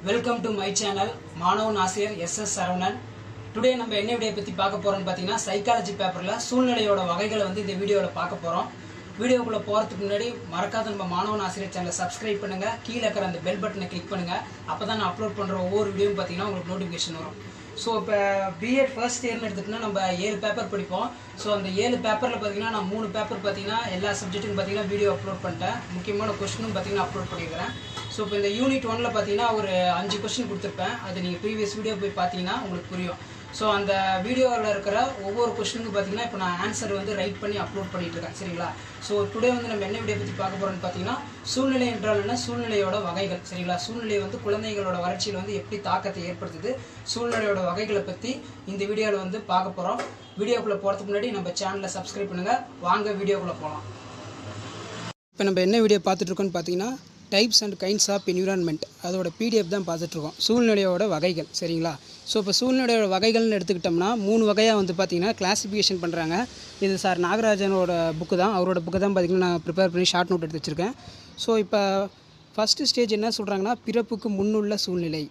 welcome to my channel மாணவன் ஆசிரியர் S S Saravanan today நம்ம என்ன வீடியோ பற்றி பார்க்க போகிறோம்னு பார்த்தீங்கன்னா சைக்காலஜி பேப்பரில் சூழ்நிலையோட வகைகளை வந்து இந்த வீடியோவில் பார்க்க போகிறோம் வீடியோக்குள்ளே போகிறதுக்கு முன்னாடி மறக்காத நம்ம மாணவன் ஆசிரியர் சேனலை சப்ஸ்கிரைப் பண்ணுங்கள் கீழே இருக்கிற அந்த பெல் பட்டனை கிளிக் பண்ணுங்கள் அப்போ தான் நான் அப்லோட் பண்ணுற ஒவ்வொரு வீடியோவும் பார்த்தீங்கன்னா உங்களுக்கு நோட்டிஃபிகேஷன் வரும் ஸோ இப்போ பிஎட் ஃபர்ஸ்ட் இயர்னு எடுத்துக்கிட்டோம்னா நம்ம ஏழு பேப்பர் படிப்போம் ஸோ அந்த ஏழு பேப்பரில் பார்த்தீங்கன்னா நான் மூணு பேப்பர் பார்த்தீங்கன்னா எல்லா சப்ஜெக்ட்டுக்கும் பார்த்தீங்கன்னா வீடியோ அப்லோட் பண்ணிட்டேன் முக்கியமான கொஸ்டினும் பார்த்தீங்கன்னா அப்லோட் பண்ணியிருக்கிறேன் ஸோ இப்போ இந்த யூனிட் ஒன்ல பார்த்தீங்கன்னா ஒரு அஞ்சு கொஸ்டின் கொடுத்துருப்பேன் அது நீங்கள் ப்ரீவியஸ் வீடியோ போய் பார்த்தீங்கன்னா உங்களுக்கு புரியும் ஸோ அந்த வீடியோவில் இருக்கிற ஒவ்வொரு கொஸ்டினுக்கும் பார்த்தீங்கன்னா இப்போ நான் ஆன்சர் வந்து ரைட் பண்ணி அப்லோட் பண்ணிட்டு இருக்கேன் சரிங்களா ஸோ டுடே வந்து நம்ம என்ன வீடியோ பற்றி பார்க்க போகிறோம்னு பார்த்தீங்கன்னா சூழ்நிலை என்றால் என்ன சூழ்நிலையோட வகைகள் சரிங்களா சூழ்நிலை வந்து குழந்தைகளோட வளர்ச்சியில் வந்து எப்படி தாக்கத்தை ஏற்படுத்துது சூழ்நிலையோட வகைகளை பற்றி இந்த வீடியோவில் வந்து பார்க்க போகிறோம் வீடியோக்குள்ளே போகிறதுக்கு முன்னாடி நம்ம சேனலை சப்ஸ்கிரைப் பண்ணுங்கள் வாங்க வீடியோக்குள்ளே போகலாம் இப்போ நம்ம என்ன வீடியோ பார்த்துட்ருக்கோம்னு பார்த்தீங்கன்னா types and kinds of environment அதோட பிடிஎஃப் தான் பார்த்துட்ருக்கோம் சூழ்நிலையோட வகைகள் சரிங்களா ஸோ இப்போ சூழ்நிலையோட வகைகள்னு எடுத்துக்கிட்டோம்னா மூணு வகையாக வந்து பார்த்தீங்கன்னா கிளாசிஃபிகேஷன் பண்ணுறாங்க இது சார் நாகராஜனோட புக்கு தான் அவரோட புக்கு தான் பார்த்தீங்கன்னா நான் ப்ரிப்பேர் பண்ணி ஷார்ட் நோட் எடுத்து வச்சுருக்கேன் ஸோ இப்போ ஃபஸ்ட்டு ஸ்டேஜ் என்ன சொல்கிறாங்கன்னா பிறப்புக்கு முன்னுள்ள சூழ்நிலை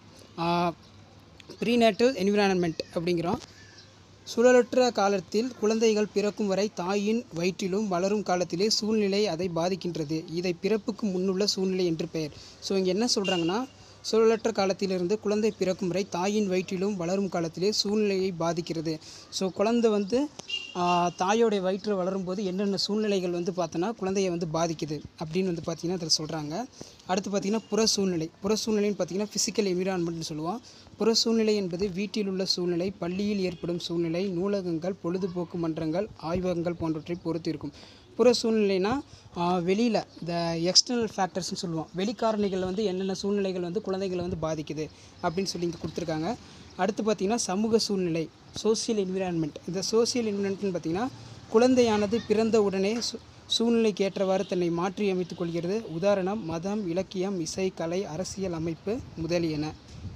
ப்ரீநேட்டல் என்விரான்மெண்ட் அப்படிங்கிறோம் சுழலற்ற காலத்தில் குழந்தைகள் பிறக்கும் வரை தாயின் வயிற்றிலும் வளரும் காலத்திலே சூழ்நிலை அதை பாதிக்கின்றது இதை பிறப்புக்கு முன்னுள்ள சூழ்நிலை என்று பெயர் ஸோ இங்கே என்ன சொல்கிறாங்கன்னா சுழலற்ற காலத்திலிருந்து குழந்தை பிறக்கும் வரை தாயின் வயிற்றிலும் வளரும் காலத்திலே சூழ்நிலையை பாதிக்கிறது ஸோ குழந்தை வந்து ஆஹ், தாயோடைய வயிற்றில் வளரும்போது என்னென்ன சூழ்நிலைகள் வந்து பார்த்தோன்னா குழந்தையை வந்து பாதிக்குது அப்படின்னு வந்து பார்த்திங்கன்னா அதில் சொல்கிறாங்க அடுத்து பார்த்திங்கன்னா புற சூழ்நிலை புற சூழ்நிலைன்னு பார்த்திங்கன்னா ஃபிசிக்கல் என்விரான்மெண்ட்னு சொல்லுவோம் புற சூழ்நிலை என்பது வீட்டில் உள்ள சூழ்நிலை பள்ளியில் ஏற்படும் சூழ்நிலை நூலகங்கள் பொழுதுபோக்கு மன்றங்கள் ஆய்வகங்கள் போன்றவற்றை பொறுத்து இருக்கும் புற சூழ்நிலைனா வெளியில் இந்த எக்ஸ்டர்னல் ஃபேக்டர்ஸ்னு சொல்லுவோம் வெளிக்காரணிகள் வந்து என்னென்ன சூழ்நிலைகள் வந்து குழந்தைகளை வந்து பாதிக்குது அப்படின்னு சொல்லி இங்கே கொடுத்துருக்காங்க அடுத்து பார்த்திங்கன்னா சமூக சூழ்நிலை சோசியல் என்விரான்மெண்ட் இந்த சோசியல் என்விரான்மெண்ட்னு பார்த்திங்கன்னா குழந்தையானது பிறந்த உடனே சு சூழ்நிலைக்கு ஏற்றவாறு தன்னை மாற்றி அமைத்துக் கொள்கிறது உதாரணம் மதம் இலக்கியம் இசை கலை அரசியல் அமைப்பு முதலியன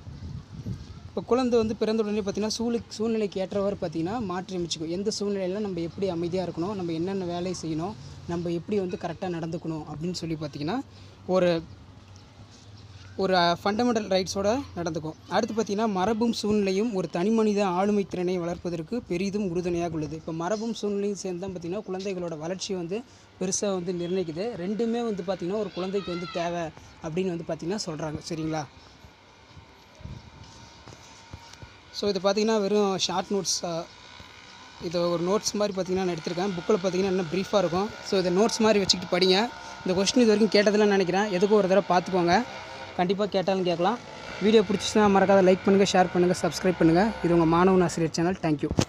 இப்போ குழந்தை வந்து பிறந்த உடனே பார்த்தீங்கன்னா சூழு சூழ்நிலைக்கு ஏற்றவாறு பார்த்தீங்கன்னா மாற்றி அமைச்சுக்கும் எந்த சூழ்நிலையில் நம்ம எப்படி அமைதியாக இருக்கணும் நம்ம என்னென்ன வேலை செய்யணும் நம்ம எப்படி வந்து கரெக்டாக நடந்துக்கணும் அப்படின்னு சொல்லி பார்த்தீங்கன்னா ஒரு ஒரு ஃபண்டமெண்டல் ரைட்ஸோட நடந்துக்கும் அடுத்து பார்த்தீங்கன்னா மரபும் சூழ்நிலையும் ஒரு தனிமனித ஆளுமை திறனை வளர்ப்பதற்கு பெரிதும் உறுதுணையாக உள்ளது இப்போ மரபும் சூழ்நிலையும் சேர்ந்து தான் பார்த்தீங்கன்னா குழந்தைகளோட வளர்ச்சியை வந்து பெருசாக வந்து நிர்ணயிக்குது ரெண்டுமே வந்து பார்த்திங்கன்னா ஒரு குழந்தைக்கு வந்து தேவை அப்படின்னு வந்து பார்த்திங்கன்னா சொல்கிறாங்க சரிங்களா ஸோ இது பார்த்தீங்கன்னா வெறும் ஷார்ட் நோட்ஸ் இது ஒரு நோட்ஸ் மாதிரி பார்த்தீங்கன்னா நான் எடுத்திருக்கேன் புக்கில் பார்த்தீங்கன்னா இன்னும் ப்ரீஃபாக இருக்கும் ஸோ இதை நோட்ஸ் மாதிரி வச்சுக்கிட்டு படிங்க இந்த கொஸ்டின் இது வரைக்கும் கேட்டதில்லை நினைக்கிறேன் எதுக்கும் ஒரு தடவை பார்த்துக்கோங்க கண்டிப்பாக கேட்டாலும் கேட்கலாம் வீடியோ பிடிச்சிச்சுன்னா மறக்காத லைக் பண்ணுங்கள் ஷேர் பண்ணுங்கள் சப்ஸ்கிரைப் பண்ணுங்கள் இது உங்கள் மாணவன் ஆசிரியர் சேனல் தேங்க்யூ